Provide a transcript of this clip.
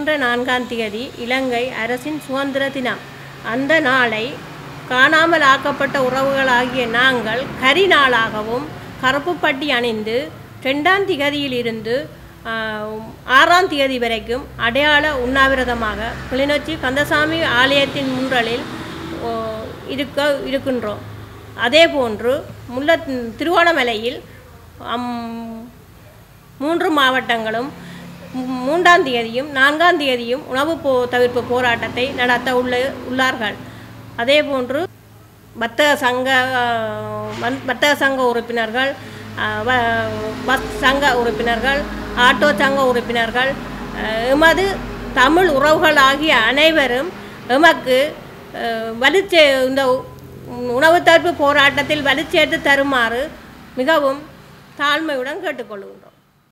வருகின்ற நான்காம் தேதி இலங்கை அரசின் சுதந்திர தினம் அந்த நாளை காணாமல் ஆக்கப்பட்ட உறவுகளாகிய நாங்கள் கரி நாளாகவும் கருப்பு பட்டி அணிந்து ரெண்டாம் திகதியிலிருந்து ஆஹ், ஆறாம் தேதி வரைக்கும் அடையாள உண்ணாவிரதமாக கிளிநொச்சி கந்தசாமி ஆலயத்தின் முன்றலில் ஓ, இருக்க இருக்கின்றோம் அதே போன்று முல்ல திருவோணமலையில் அம், மூன்று மாவட்டங்களும் மூ- மூன்றாம் தேதியும் நான்காம் தேதியும் உணவு போ தவிர்ப்பு போராட்டத்தை நடத்த உள்ள உள்ளார்கள் அதே போன்று வர்த்தக சங்க அஹ், வந்- வர்த்தக சங்க உறுப்பினர்கள் அஹ், வ- பஸ் சங்க உறுப்பினர்கள் ஆட்டோ சங்க உறுப்பினர்கள் அஹ், எமது தமிழ் உறவுகள் ஆகிய அனைவரும் எமக்கு அஹ், வலுச்சே இந்த உ- உணவு தவிர்ப்பு போராட்டத்தில் வலுச்சேர்த்து தருமாறு மிகவும் தாழ்மையுடன் கேட்டுக்கொள்கின்றோம்